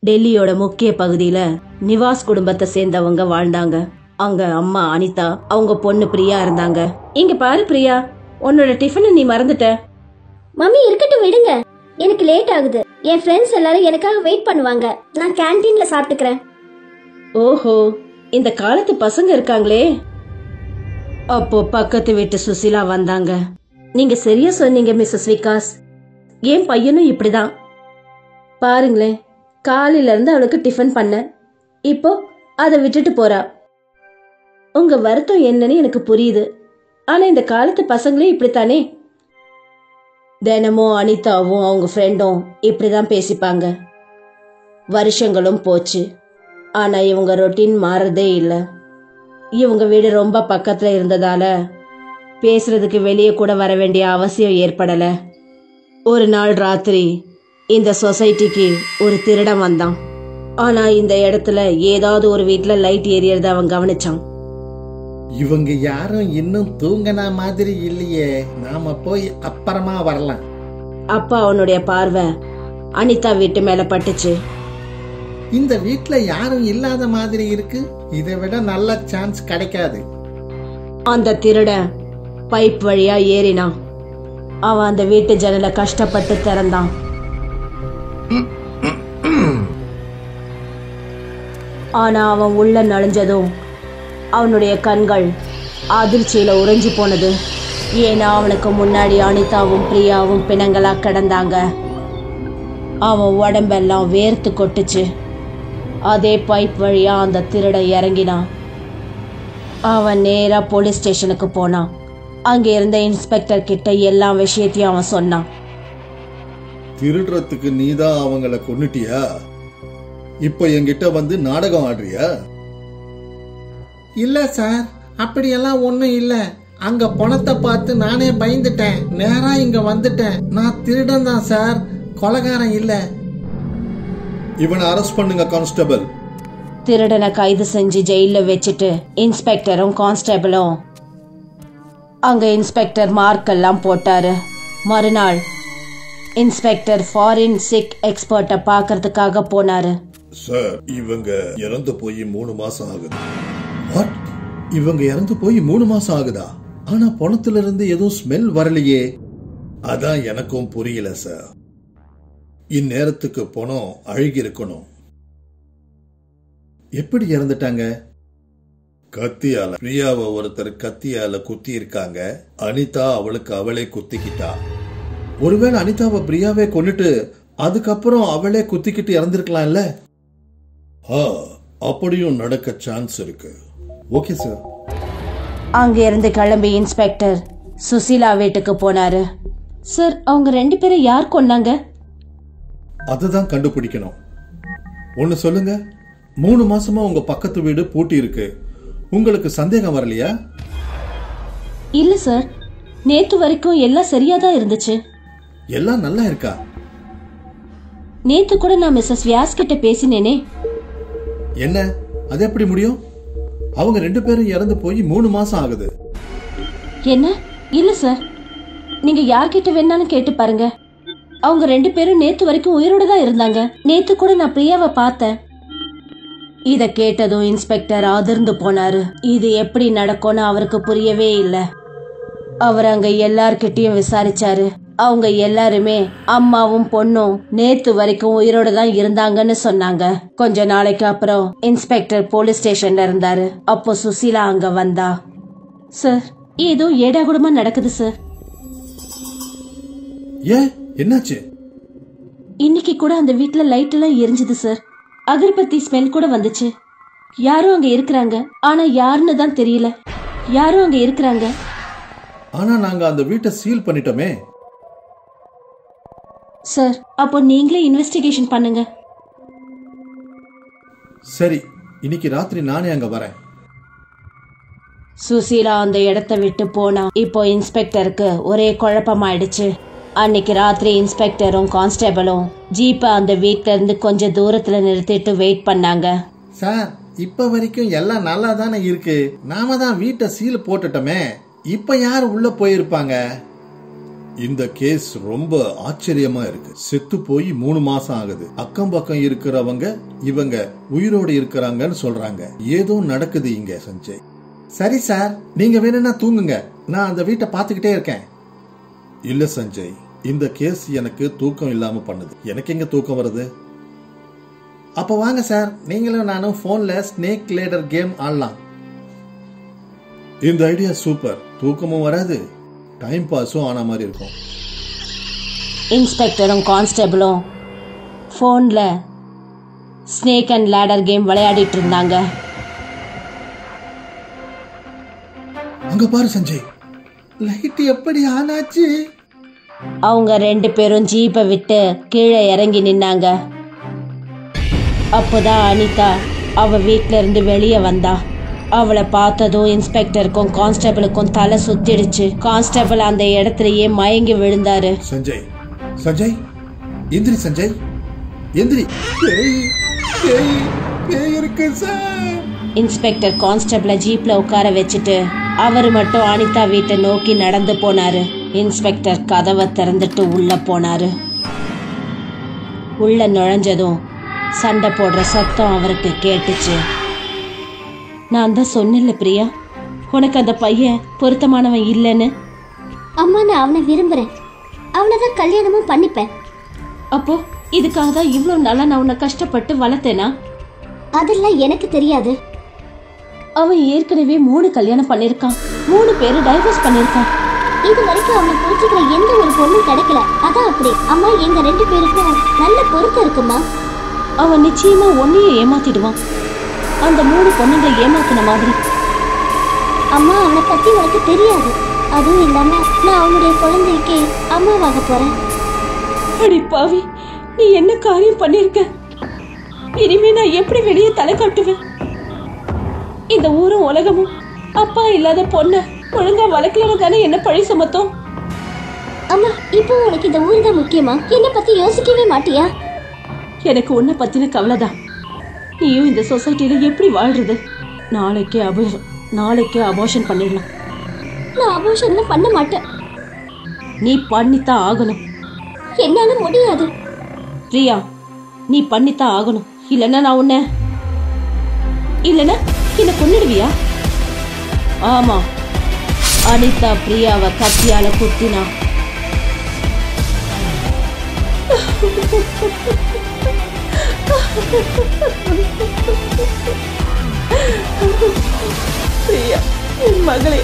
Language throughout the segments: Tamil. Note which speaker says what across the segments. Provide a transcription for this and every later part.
Speaker 1: டெல்லியோட முக்கிய பகுதியில நிவாஸ் குடும்பத்தை சேர்ந்தவங்க வாழ்ந்தாங்க அங்க அம்மா அனிதா அவங்க பொண்ணு பிரியா இருந்தாங்க இங்க பாரு பிரியா உன்னோட டிஃபனை நீ மறந்துட்ட
Speaker 2: மம்மி இருக்கட்டும் விடுங்க எனக்கு லேட் ஆகுது என் ஃப்ரெண்ட்ஸ் எல்லாரும் எனக்காக வெயிட் பண்ணுவாங்க நான் கேண்டீன்ல சாப்பிட்டுக்கிறேன்
Speaker 1: ஓஹோ இந்த காலத்து பசங்க இருக்காங்களே அப்போ பக்கத்து வீட்டு சுசிலா வந்தாங்க நீங்க சரியா சொன்னீங்க மிஸ்ஸஸ் விகாஸ் என் பையனும் இப்படிதான் பாருங்களேன் காலையில இருந்து அவளுக்கு டிஃபன் பண்ண இப்போ அதை விட்டுட்டு போறா உங்க வருத்தம் என்னன்னு எனக்கு புரியுது ஆனா இந்த காலத்து பசங்களே இப்படித்தானே தினமும் அனிதாவும் அவங்க ஃப்ரெண்டும் இப்படிதான் பேசிப்பாங்க வருஷங்களும் போச்சு ஆனா இவங்க ரொட்டீன் மாறதே இல்ல இவங்க வீடு ரொம்ப பக்கத்துல இருந்ததால பேசுறதுக்கு வெளியே கூட வர வேண்டிய அவசியம் ஏற்படல ஒரு நாள் ராத்திரி இந்த சொசைட்டிக்கு ஒரு திருடன் வந்தான் ஆனா இந்த இடத்துல ஏதாவது ஒரு வீட்ல லைட் எரியறத அவன் கவனிச்சான்
Speaker 3: இவங்க யாரும் இன்னும் தூங்கின மாதிரி இல்லையே நாம போய் அப்புறமா வரலாம்
Speaker 1: அப்ப அவனுடைய பார்வை அனிதா வீட்டு மேல பட்டுச்சு
Speaker 3: இந்த வீட்ல யாரும் இல்லாத மாதிரி இருக்கு இதை விட நல்ல சான்ஸ் கிடைக்காது
Speaker 1: அந்த திருடன் பைப் வழியா ஏறினான் அவன் அந்த வீட்டு ஜன்னலை கஷ்டப்பட்டு திறந்தான் ஆனா அவன் உள்ள நுழைஞ்சதும் அவனுடைய கண்கள் அதிர்ச்சியில உறைஞ்சு போனது ஏன்னா அவனுக்கு முன்னாடி அனிதாவும் பிரியாவும் பிணங்களா கிடந்தாங்க அவன் உடம்பெல்லாம் வேர்த்து கொட்டுச்சு அதே பைப் வழியா அந்த திருடன் இறங்கினான் அவன் நேரா போலீஸ் ஸ்டேஷனுக்கு போனான் அங்க இருந்த இன்ஸ்பெக்டர் கிட்ட எல்லா விஷயத்தையும் அவன் சொன்னான்
Speaker 4: திருடுறதுக்கு நீதான் அவங்கள கொன்னுட்டியா இப்ப என்கிட்ட வந்து நாடகம் ஆடுறியா
Speaker 3: இல்ல சார் அப்படியெல்லாம் ஒண்ணும் இல்ல அங்க பணத்தை பார்த்து நானே பயந்துட்டேன் நேரா இங்க வந்துட்டேன் நான் திருடன் தான் சார் கொலகாரன் இல்ல
Speaker 4: இவனை அரெஸ்ட் பண்ணுங்க கான்ஸ்டபிள்
Speaker 1: திருடனை கைது செஞ்சு ஜெயில வச்சுட்டு இன்ஸ்பெக்டரும் கான்ஸ்டபிளும் அங்க இன்ஸ்பெக்டர் மார்க் எல்லாம் போட்டாரு மறுநாள் இன்ஸ்பெக்டர் ஃபாரின் சிக் எக்ஸ்பர்ட்டை பார்க்கறதுக்காக போனாரு
Speaker 4: சார் இவங்க இறந்து போய் மூணு மாசம் ஆகுது வாட் இவங்க இறந்து போய் மூணு மாசம் ஆகுதா ஆனா பணத்துல இருந்து எதுவும் ஸ்மெல் வரலையே அதான் எனக்கும் புரியல சார் இந்நேரத்துக்கு பணம் அழுகி இருக்கணும் எப்படி இறந்துட்டாங்க கத்தியால பிரியாவை ஒருத்தர் கத்தியால குத்தி இருக்காங்க அனிதா அவளுக்கு அவளே குத்திக்கிட்டா ஒருவேளை அனிதாவை பிரியாவே கொன்னுட்டு அதுக்கப்புறம் அவளே குத்திக்கிட்டு இறந்திருக்கலாம்ல ஆ அப்படியும் நடக்க சான்ஸ் இருக்கு ஓகே சார்
Speaker 1: அங்க இருந்து கிளம்பி இன்ஸ்பெக்டர் சுசீலா வீட்டுக்கு போனாரு சார் அவங்க ரெண்டு பேரும் யார் கொன்னாங்க
Speaker 4: அதுதான் கண்டுபிடிக்கணும் ஒன்னு சொல்லுங்க மூணு மாசமா உங்க பக்கத்து வீடு பூட்டி இருக்கு உங்களுக்கு சந்தேகம் வரலையா
Speaker 1: இல்ல சார் நேத்து வரைக்கும் எல்லாம் சரியா தான் இருந்துச்சு
Speaker 4: எல்லாம் நல்லா இருக்கா
Speaker 1: நேத்து கூட நான் மிஸ்ஸஸ் வியாஸ் கிட்ட பேசினேனே
Speaker 4: என்ன அது எப்படி முடியும் அவங்க ரெண்டு பேரும் இறந்து போய் மூணு மாசம் ஆகுது
Speaker 1: என்ன இல்ல சார் நீங்க யார்கிட்ட வேணாலும் கேட்டு பாருங்க அவங்க ரெண்டு பேரும் நேத்து வரைக்கும் உயிரோட தான் இருந்தாங்க நேத்து கூட நான் பிரியாவை பார்த்தேன் இத கேட்டதும் இன்ஸ்பெக்டர் அதிர்ந்து போனாரு இது எப்படி நடக்கும்னு அவருக்கு புரியவே இல்ல அவர் அங்க எல்லார்கிட்டயும் விசாரிச்சாரு அவங்க எல்லாருமே அம்மாவும் பொண்ணும் நேத்து வரைக்கும் உயிரோட தான் இருந்தாங்கன்னு சொன்னாங்க கொஞ்ச நாளைக்கு அப்புறம் இன்ஸ்பெக்டர் போலீஸ் ஸ்டேஷன்ல இருந்தாரு அப்போ சுசீலா அங்க வந்தா சார் ஏதோ ஏடாகுடமா நடக்குது சார்
Speaker 4: ஏன் என்னாச்சு
Speaker 1: இன்னைக்கு கூட அந்த வீட்ல லைட் எல்லாம் எரிஞ்சுது சார் அகர்பத்தி ஸ்மெல் கூட வந்துச்சு யாரும் அங்க இருக்கிறாங்க ஆனா யாருன்னு தான் தெரியல யாரும் அங்க இருக்கிறாங்க
Speaker 4: ஆனா நாங்க அந்த வீட்டை சீல் பண்ணிட்டோமே
Speaker 1: சார் அப்போ நீங்களே இன்வெஸ்டிகேஷன் பண்ணுங்க
Speaker 4: சரி இன்னைக்கு ராத்திரி நானே அங்க வரேன்
Speaker 1: சுசீலா அந்த இடத்த விட்டு போனா இப்போ இன்ஸ்பெக்டருக்கு ஒரே குழப்பமாயிடுச்சு அன்னைக்கு ராத்திரி இன்ஸ்பெக்டரும் கான்ஸ்டபிளும் ஜீப்பை அந்த வீட்ல இருந்து கொஞ்சம் தூரத்துல நிறுத்திட்டு வெயிட் பண்ணாங்க
Speaker 3: சார் இப்ப வரைக்கும் எல்லாம் நல்லா தானே இருக்கு நாம தான் வீட்டை சீல் போட்டுட்டோமே இப்ப யார் உள்ள போயிருப்பாங்க
Speaker 4: இந்த கேஸ் ரொம்ப ஆச்சரியமா இருக்கு செத்து போய் மூணு மாசம் ஆகுது அக்கம் பக்கம் இருக்கிறவங்க இவங்க உயிரோடு இருக்கிறாங்கன்னு சொல்றாங்க ஏதோ நடக்குது இங்க சஞ்சய்
Speaker 3: சரி சார் நீங்க வேணும்னா தூங்குங்க நான் அந்த வீட்டை பார்த்துக்கிட்டே இருக்கேன்
Speaker 4: இல்ல சஞ்சய் இந்த கேஸ் எனக்கு தூக்கம் இல்லாம பண்ணுது எனக்கு எங்க தூக்கம் வருது
Speaker 3: அப்போ வாங்க சார் நீங்களும் நானும் ஃபோன்ல ஸ்னேக் லேடர் கேம் ஆடலாம்
Speaker 4: இந்த ஐடியா சூப்பர் தூக்கமும் வராது டைம் பாஸும் ஆன மாதிரி இருக்கும்
Speaker 1: இன்ஸ்பெக்டரும் கான்ஸ்டபிளும் ஃபோனில் ஸ்னேக் அண்ட் லேடர் கேம் விளையாடிட்டு இருந்தாங்க
Speaker 4: அங்க பாரு சஞ்சய்
Speaker 3: லைட் எப்படி ஆனாச்சு
Speaker 1: அவங்க ரெண்டு பேரும் ஜீப்பை விட்டு கீழே இறங்கி நின்னாங்க அப்போதான் அனிதா அவ வீட்ல இருந்து வெளியே வந்தா அவளை பார்த்ததும் இன்ஸ்பெக்டருக்கும் கான்ஸ்டபிளுக்கும் தலை சுத்திடுச்சு கான்ஸ்டபிள் அந்த இடத்துலயே மயங்கி விழுந்தாரு
Speaker 4: சஞ்சய் சஞ்சய் எந்திரி சஞ்சய் எந்திரி
Speaker 3: பேய் பேய் பேய் இருக்கு சார்
Speaker 1: இன்ஸ்பெக்டர் கான்ஸ்டபிளை ஜீப்ல உட்கார வச்சுட்டு அவர் மட்டும் அனிதா வீட்டை நோக்கி நடந்து போனாரு இன்ஸ்பெக்டர் கதவை திறந்துட்டு உள்ள போனாரு உள்ள நுழைஞ்சதும் சண்டை போடுற சத்தம் அவருக்கு கேட்டுச்சு நான் தான் சொன்னேன்ல பிரியா உனக்கு அந்த பையன் பொருத்தமானவன் இல்லைன்னு
Speaker 2: அம்மா நான் அவனை விரும்புறேன் அவனை தான் கல்யாணமும் பண்ணிப்பேன்
Speaker 1: அப்போ இதுக்காக தான் இவ்வளோ நாளா நான் உன்னை கஷ்டப்பட்டு வளர்த்தேனா
Speaker 2: அதெல்லாம் எனக்கு தெரியாது
Speaker 1: அவன் ஏற்கனவே மூணு கல்யாணம் பண்ணியிருக்கான் மூணு பேரு டைவர்ஸ் பண்ணியிருக்கான்
Speaker 2: இது வரைக்கும் அவனை புரிஞ்சுக்கிற எந்த ஒரு பொண்ணும் கிடைக்கல அதான் அப்படி அம்மா எங்க ரெண்டு பேருக்கும் நல்ல பொருத்தம் இருக்குமா
Speaker 1: அவன் நிச்சயமா ஒன்னையும் ஏமாத்திடுவான் அந்த மூணு பொண்ணுங்க ஏமாத்தின மாதிரி
Speaker 2: அம்மா அவனை பத்தி உனக்கு தெரியாது அதுவும் இல்லாம நான் அவனுடைய குழந்தைக்கு அம்மாவாக போறேன்
Speaker 1: அடி பாவி நீ என்ன காரியம் பண்ணிருக்க இனிமே நான் எப்படி வெளியே தலை காட்டுவேன் இந்த ஊரும் உலகமும் அப்பா இல்லாத பொண்ண ஒழுங்கா வளர்க்கலன்னு தானே என்ன பழி சுமத்தோம்
Speaker 2: அம்மா இப்போ உனக்கு இந்த ஊர் தான் முக்கியமா என்னை பத்தி யோசிக்கவே மாட்டியா
Speaker 1: எனக்கு உன்னை பத்தின கவலைதான் நீயும் இந்த சொசைட்டில எப்படி வாழ்றது நாளைக்கே அபோ நாளைக்கே அபோஷன் பண்ணிடலாம்
Speaker 2: நான் அபோஷன்லாம் பண்ண மாட்டேன்
Speaker 1: நீ பண்ணித்தான் ஆகணும்
Speaker 2: என்னால முடியாது
Speaker 1: பிரியா நீ பண்ணித்தான் ஆகணும் இல்லைன்னா நான் உன்னை இல்லைன்னா என்ன கொன்னிடுவியா ஆமா அனிதா பிரியாவை கத்தியால குத்தினா பிரியா என் மகளே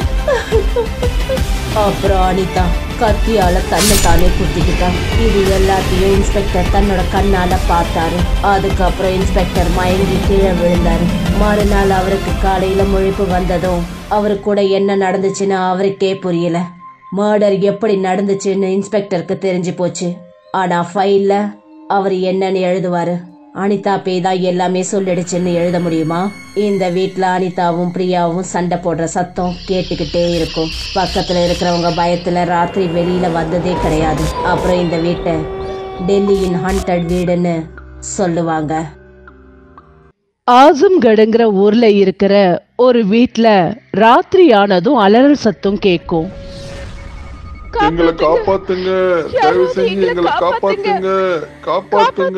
Speaker 1: அப்புறம் அனிதா கத்தியால தன்னை தானே குத்திக்கிட்டான் இது எல்லாத்தையும் இன்ஸ்பெக்டர் தன்னோட கண்ணால பார்த்தாரு அதுக்கப்புறம் இன்ஸ்பெக்டர் மயங்கி கீழே விழுந்தாரு மறுநாள் அவருக்கு காலையில முழிப்பு வந்ததும் அவரு கூட என்ன நடந்துச்சுன்னு அவருக்கே புரியல மர்டர் எப்படி நடந்துச்சுன்னு இன்ஸ்பெக்டருக்கு தெரிஞ்சு போச்சு ஆனா ஃபைல்ல அவர் என்னன்னு எழுதுவாரு அனிதா பே தான் எல்லாமே சொல்லிடுச்சுன்னு எழுத முடியுமா இந்த வீட்ல அனிதாவும் பிரியாவும் சண்டை போடுற சத்தம் கேட்டுக்கிட்டே இருக்கும் பக்கத்துல இருக்கிறவங்க பயத்துல ராத்திரி வெளியில வந்ததே கிடையாது அப்புறம் இந்த வீட்டை டெல்லியின் ஹண்டட் வீடுன்னு சொல்லுவாங்க
Speaker 5: ஆசம்கடுங்கிற ஊர்ல இருக்கிற ஒரு வீட்ல ராத்திரி ஆனதும் அலறல் சத்தம் கேட்கும்
Speaker 6: எங்களை காப்பாத்துங்க தயவு செஞ்சு எங்களை காப்பாத்துங்க காப்பாத்துங்க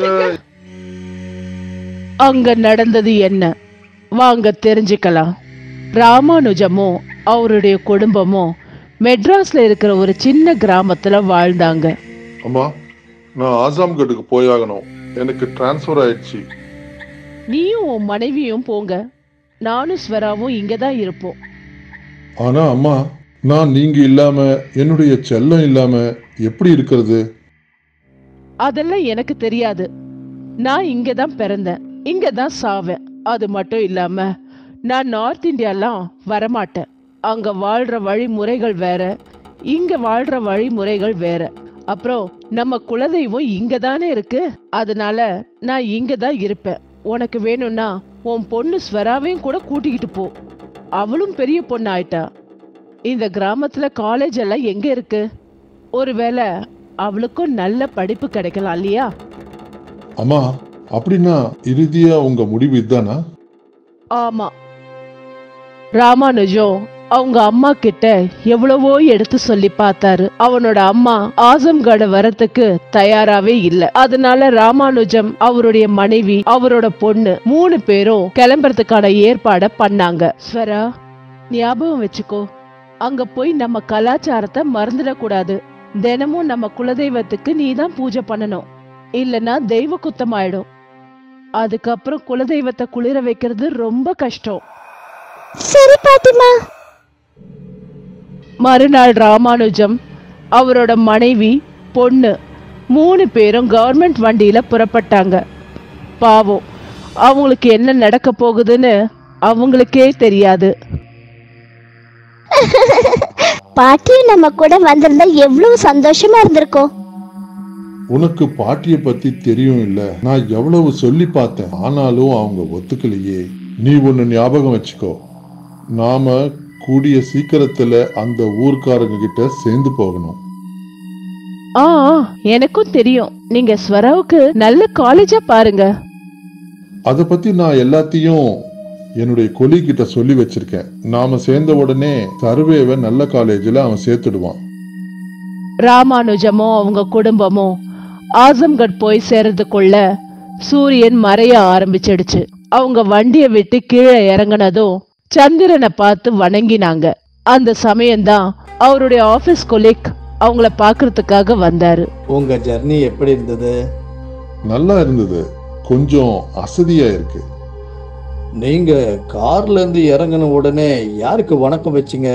Speaker 5: அங்க நடந்தது என்ன வாங்க தெரிஞ்சுக்கலாம் ராமானுஜமும் அவருடைய குடும்பமும் மெட்ராஸ்ல இருக்கிற ஒரு சின்ன கிராமத்துல வாழ்ந்தாங்க
Speaker 6: அம்மா நான் ஆசாம்கட்டுக்கு போயாகணும் எனக்கு டிரான்ஸ்ஃபர் ஆயிடுச்சு
Speaker 5: நீயும் உன் மனைவியும் போங்க நானும் ஸ்வராவும் இங்க தான் இருப்போம்
Speaker 6: ஆனா அம்மா நான் நீங்க இல்லாம என்னுடைய செல்லம் இல்லாம எப்படி இருக்கிறது
Speaker 5: அதெல்லாம் எனக்கு தெரியாது நான் இங்க தான் பிறந்தேன் இங்க தான் சாவேன் அது மட்டும் இல்லாம நான் நார்த் இந்தியாலாம் வரமாட்டேன் அங்க வாழ்ற வழிமுறைகள் வேற இங்க வாழ்ற வழிமுறைகள் வேற அப்புறம் நம்ம குலதெய்வம் இங்க தானே இருக்கு அதனால நான் இங்க தான் இருப்பேன் உனக்கு வேணும்னா உன் பொண்ணு ஸ்வராவையும் கூட கூட்டிக்கிட்டு போ அவளும் பெரிய பொண்ணு ஆயிட்டா இந்த கிராமத்துல காலேஜ் எல்லாம் எங்க இருக்கு ஒருவேளை அவளுக்கும் நல்ல படிப்பு கிடைக்கலாம் இல்லையா
Speaker 6: அம்மா அப்படின்னா இறுதியா உங்க முடிவு இதுதானா
Speaker 5: ஆமா ராமானுஜம் அவங்க அம்மா கிட்ட எவ்வளவோ எடுத்து சொல்லி பார்த்தாரு அவனோட அம்மா ஆசம்கட வரத்துக்கு தயாராவே இல்ல அதனால ராமானுஜம் அவருடைய மனைவி அவரோட பொண்ணு மூணு பேரும் கிளம்புறதுக்கான ஏற்பாட பண்ணாங்க ஸ்வரா ஞாபகம் வச்சுக்கோ அங்க போய் நம்ம கலாச்சாரத்தை மறந்துடக்கூடாது தினமும் நம்ம குலதெய்வத்துக்கு நீ தான் பூஜை பண்ணணும் இல்லனா தெய்வ குத்தமாயிடும் அதுக்கப்புறம் குலதெய்வத்தை குளிர வைக்கிறது ரொம்ப கஷ்டம்
Speaker 2: சரி பாட்டிமா
Speaker 5: மறுநாள் ராமானுஜம் அவரோட மனைவி பொண்ணு மூணு பேரும் கவர்மெண்ட் வண்டியில புறப்பட்டாங்க பாவம் அவங்களுக்கு என்ன நடக்க போகுதுன்னு அவங்களுக்கே தெரியாது
Speaker 2: பாட்டியும் நம்ம கூட வந்திருந்தா எவ்வளவு சந்தோஷமா இருந்திருக்கும்
Speaker 6: உனக்கு பாட்டிய பத்தி தெரியும் இல்ல நான் எவ்வளவு சொல்லி பார்த்தேன் ஆனாலும் அவங்க ஒத்துக்கலையே நீ ஒன்னு ஞாபகம் வச்சுக்கோ நாம கூடிய சீக்கிரத்துல அந்த ஊர்க்காரங்க கிட்ட சேர்ந்து போகணும்
Speaker 5: ஆ ஆ, எனக்கும் தெரியும் நீங்க ஸ்வராவுக்கு நல்ல காலேஜா பாருங்க
Speaker 6: அத பத்தி நான் எல்லாத்தையும் என்னுடைய கொலி கிட்ட சொல்லி வச்சிருக்கேன் நாம சேர்ந்த உடனே சர்வேவை நல்ல காலேஜ்ல அவன் சேர்த்துடுவான்
Speaker 5: ராமானுஜமும் அவங்க குடும்பமும் ஆசம்கட் போய் சேர்றதுக்குள்ள சூரியன் மறைய ஆரம்பிச்சிடுச்சு அவங்க வண்டியை விட்டு கீழே இறங்குனதும் சந்திரனை பார்த்து வணங்கினாங்க அந்த சமயம்தான் அவருடைய ஆபீஸ் கொலீக் அவங்கள பார்க்கறதுக்காக வந்தாரு
Speaker 4: உங்க ஜர்னி எப்படி இருந்தது
Speaker 6: நல்லா இருந்தது கொஞ்சம் அசதியா இருக்கு
Speaker 4: நீங்க கார்ல இருந்து இறங்கின உடனே யாருக்கு வணக்கம் வச்சீங்க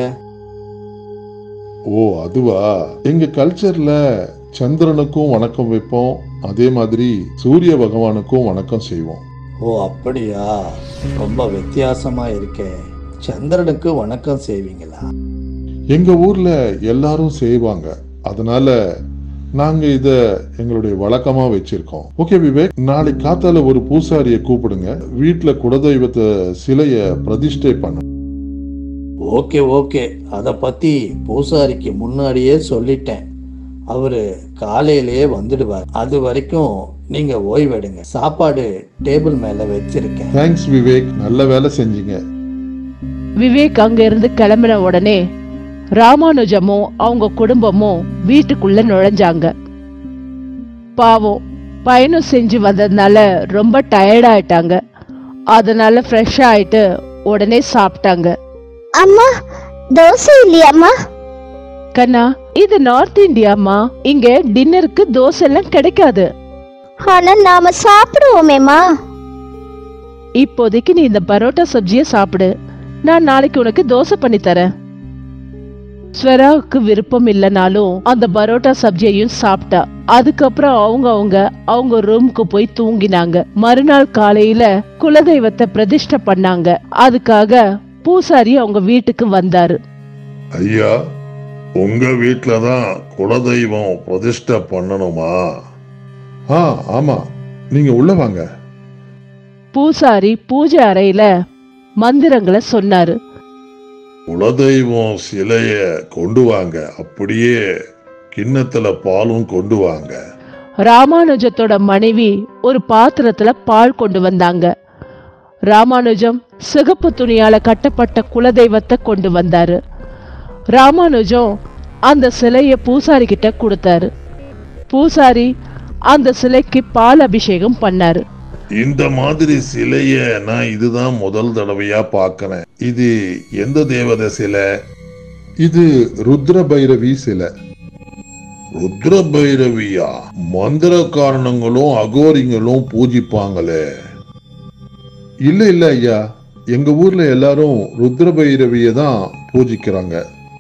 Speaker 6: ஓ அதுவா எங்க கல்ச்சர்ல சந்திரனுக்கும் வணக்கம் வைப்போம் அதே மாதிரி சூரிய பகவானுக்கும் வணக்கம் செய்வோம்
Speaker 4: ஓ அப்படியா ரொம்ப வித்தியாசமா இருக்கே சந்திரனுக்கு வணக்கம் செய்வீங்களா
Speaker 6: எங்க ஊர்ல எல்லாரும் செய்வாங்க அதனால நாங்க இத எங்களுடைய வழக்கமா வச்சிருக்கோம் ஓகே விவேக் நாளை காத்தால ஒரு பூசாரிய கூப்பிடுங்க வீட்டுல குலதெய்வத்தை சிலைய பிரதிஷ்டை பண்ண
Speaker 4: ஓகே ஓகே அத பத்தி பூசாரிக்கு முன்னாடியே சொல்லிட்டேன் அவரு காலையிலேயே வந்துடுவார் அது வரைக்கும் நீங்க ஓய்வெடுங்க சாப்பாடு டேபிள் மேல வச்சிருக்கேன்
Speaker 6: தேங்க்ஸ் விவேக் நல்ல வேலை செஞ்சீங்க
Speaker 5: விவேக் அங்க இருந்து கிளம்பின உடனே ராமானுஜமும் அவங்க குடும்பமும் வீட்டுக்குள்ள நுழைஞ்சாங்க பாவம் பயணம் செஞ்சு வந்ததுனால ரொம்ப டயர்ட் ஆயிட்டாங்க அதனால ஃப்ரெஷ் ஆயிட்டு உடனே சாப்பிட்டாங்க
Speaker 2: அம்மா தோசை இல்லையாம்மா
Speaker 5: கண்ணா இது நார்த் இந்தியாமா இங்க டின்னருக்கு தோசை எல்லாம் கிடைக்காது
Speaker 2: ஆனா நாம சாப்பிடுவோமேம்மா
Speaker 5: இப்போதைக்கு நீ இந்த பரோட்டா சப்ஜியை சாப்பிடு நான் நாளைக்கு உனக்கு தோசை பண்ணி தரேன் ஸ்வராவுக்கு விருப்பம் இல்லைனாலும் அந்த பரோட்டா சப்ஜியையும் சாப்பிட்டா அதுக்கப்புறம் அவங்க அவங்க அவங்க ரூமுக்கு போய் தூங்கினாங்க மறுநாள் காலையில குலதெய்வத்தை பிரதிஷ்டை பண்ணாங்க அதுக்காக பூசாரி அவங்க வீட்டுக்கு வந்தாரு
Speaker 6: ஐயா உங்க வீட்ல தான் குலதெய்வம் பிரதிஷ்டை பண்ணணுமா ஆ ஆமா நீங்க உள்ள வாங்க
Speaker 5: பூசாரி பூஜை அறையில மந்திரங்களை சொன்னாரு
Speaker 6: குலதெய்வம் சிலைய கொண்டு வாங்க அப்படியே கிண்ணத்துல பாலும் கொண்டு வாங்க
Speaker 5: ராமானுஜத்தோட மனைவி ஒரு பாத்திரத்துல பால் கொண்டு வந்தாங்க ராமானுஜம் சிகப்பு துணியால கட்டப்பட்ட குலதெய்வத்தை கொண்டு வந்தாரு ராமானுஜம் அந்த சிலைய பூசாரி கிட்ட கொடுத்தாரு பூசாரி அந்த சிலைக்கு பால் அபிஷேகம் பண்ணாரு
Speaker 6: இந்த மாதிரி சிலைய நான் இதுதான் முதல் தடவையா பார்க்கறேன் இது எந்த தேவதை சிலை இது ருத்ர பைரவி சிலை ருத்ர பைரவியா மந்திர காரணங்களும் அகோரிங்களும் பூஜிப்பாங்களே இல்ல இல்ல ஐயா எங்க ஊர்ல எல்லாரும் ருத்ர பைரவிய தான் பூஜிக்கிறாங்க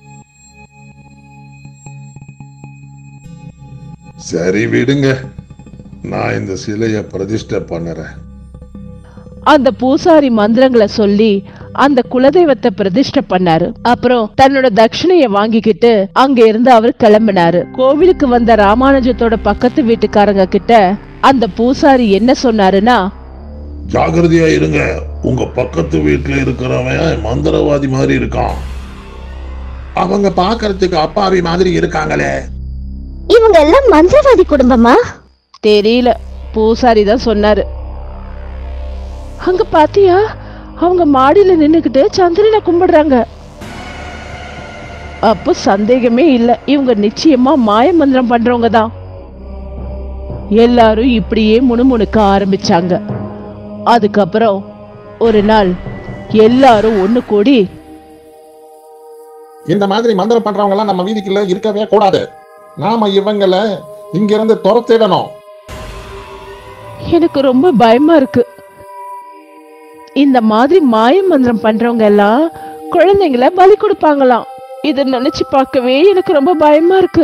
Speaker 6: சரி விடுங்க நான் இந்த சிலைய பிரதிஷ்டை பண்ணுறேன்
Speaker 5: அந்த பூசாரி மந்திரங்களை சொல்லி அந்த குலதெய்வத்தை பிரதிஷ்டை பண்ணாரு அப்புறம் தன்னோட தட்சிணைய வாங்கிக்கிட்டு அங்க இருந்து அவர் கிளம்பினாரு கோவிலுக்கு வந்த ராமானுஜத்தோட பக்கத்து வீட்டுக்காரங்க கிட்ட அந்த பூசாரி என்ன சொன்னாருன்னா
Speaker 6: ஜாகிரதையா இருங்க உங்க பக்கத்து வீட்டுல இருக்கிறவன் மந்திரவாதி மாதிரி இருக்கான் அவங்க பாக்குறதுக்கு அப்பாவி மாதிரி இருக்காங்களே
Speaker 2: இவங்க எல்லாம் மந்திரவாதி குடும்பமா
Speaker 5: தெரியல பூசாரி தான் சொன்னாரு அங்க பாத்தியா அவங்க மாடியில நின்னுக்கிட்டு சந்திரனை கும்பிடுறாங்க அப்போ சந்தேகமே இல்லை இவங்க நிச்சயமா மாயமந்திரம் பண்றவங்க தான் எல்லாரும் இப்படியே முணுமுணுக்க ஆரம்பிச்சாங்க அதுக்கப்புறம் ஒரு நாள் எல்லாரும் ஒண்ணு கூடி
Speaker 7: இந்த மாதிரி மந்திரம் பண்றவங்க எல்லாம் நம்ம வீதிக்குள்ள இருக்கவே கூடாது நாம இவங்கள இங்க இருந்து துரத்திடணும்
Speaker 5: எனக்கு ரொம்ப பயமா இருக்கு இந்த மாதிரி மாய மந்திரம் பண்றவங்க எல்லாம் குழந்தைங்கள பலி கொடுப்பாங்களாம் இத நினைச்சு பார்க்கவே எனக்கு ரொம்ப பயமா இருக்கு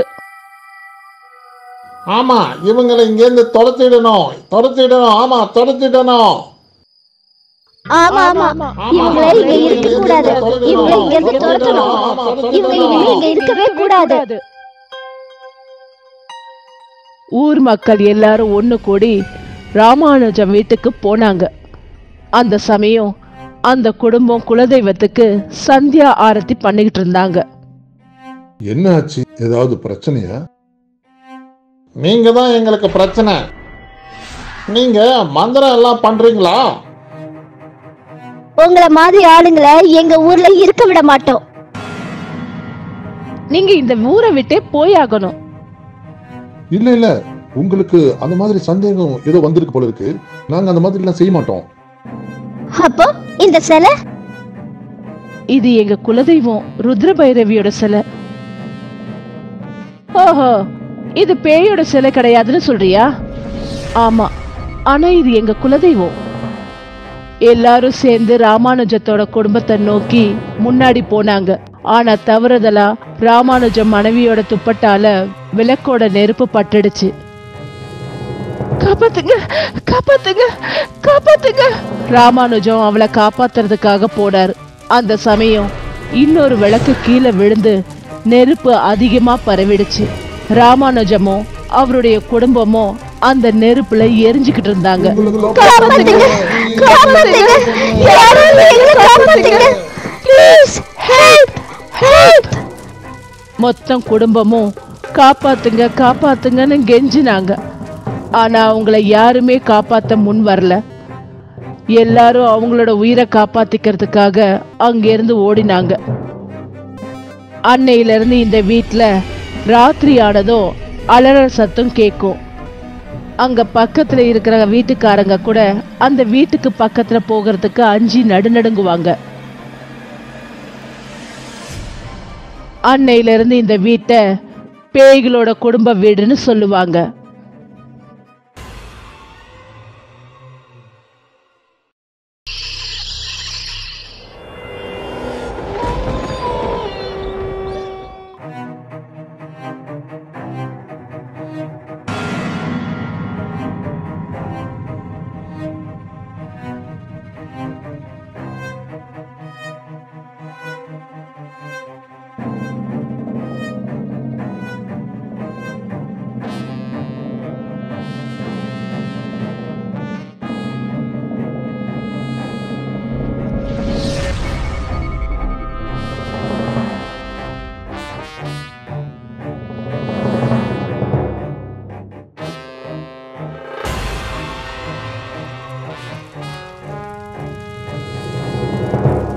Speaker 7: ஆமா இவங்களை இங்க இருந்து துரத்திடணும் துரத்திடணும் ஆமா துரத்திடணும்
Speaker 2: ஆமா ஆமா இவங்கள இங்க இருக்க கூடாது இவங்கள இங்க இருந்து துரத்தணும் இவங்க இனிமே இங்க இருக்கவே கூடாது
Speaker 5: ஊர் மக்கள் எல்லாரும் ஒண்ணு கூடி ராமானுஜம் வீட்டுக்கு போனாங்க அந்த சமயம் அந்த குடும்பம் குலதெய்வத்துக்கு சந்தியா ஆரத்தி பண்ணிக்கிட்டு இருந்தாங்க
Speaker 6: என்ன ஆச்சு ஏதாவது பிரச்சனையா
Speaker 7: நீங்க தான் எங்களுக்கு பிரச்சனை நீங்க மந்திரம் எல்லாம் பண்றீங்களா
Speaker 2: உங்களை மாதிரி ஆளுங்களை எங்க ஊர்ல இருக்க விட மாட்டோம்
Speaker 5: நீங்க இந்த ஊரை விட்டே போயாகணும்
Speaker 6: இல்ல இல்ல உங்களுக்கு அந்த மாதிரி சந்தேகம் ஏதோ வந்திருக்கு போல இருக்கு நாங்க அந்த மாதிரி எல்லாம் செய்ய மாட்டோம்
Speaker 2: அப்போ இந்த சிலை
Speaker 5: இது எங்க குலதெய்வம் ருத்ர பைரவியோட சிலை ஓஹோ இது பேயோட சிலை கிடையாதுன்னு சொல்றியா ஆமா ஆனா இது எங்க குலதெய்வம் எல்லாரும் சேர்ந்து ராமானுஜத்தோட குடும்பத்தை நோக்கி முன்னாடி போனாங்க ஆனா தவறுதலா ராமானுஜம் மனைவியோட துப்பட்டால விளக்கோட நெருப்பு பட்டுடுச்சு காப்பாத்துங்க காப்பாத்துங்க காப்பாத்துங்க ராமானுஜம் அவளை காப்பாத்துறதுக்காக போனார் அந்த சமயம் இன்னொரு விளக்கு கீழே விழுந்து நெருப்பு அதிகமா பரவிடுச்சு ராமானுஜமும் அவருடைய குடும்பமும் அந்த நெருப்புல எரிஞ்சுக்கிட்டு இருந்தாங்க
Speaker 2: காப்பாத்துங்க காப்பாத்துங்க யாராவது எங்களை காப்பாத்துங்க ப்ளீஸ் ஹெல்ப் ஹெல்ப்
Speaker 5: மொத்தம் குடும்பமும் காப்பாத்துங்க காப்பாத்துங்கன்னு கெஞ்சினாங்க ஆனா அவங்கள யாருமே காப்பாத்த முன் வரல எல்லாரும் அவங்களோட உயிரை காப்பாத்திக்கிறதுக்காக அங்கிருந்து ஓடினாங்க அன்னையில இருந்து இந்த வீட்ல ராத்திரி ஆனதும் அலறல் சத்தம் கேட்கும் அங்க பக்கத்துல இருக்கிற வீட்டுக்காரங்க கூட அந்த வீட்டுக்கு பக்கத்துல போகிறதுக்கு அஞ்சி நடுநடுங்குவாங்க அன்னையில இருந்து இந்த வீட்டை பேய்களோட குடும்ப வீடுன்னு சொல்லுவாங்க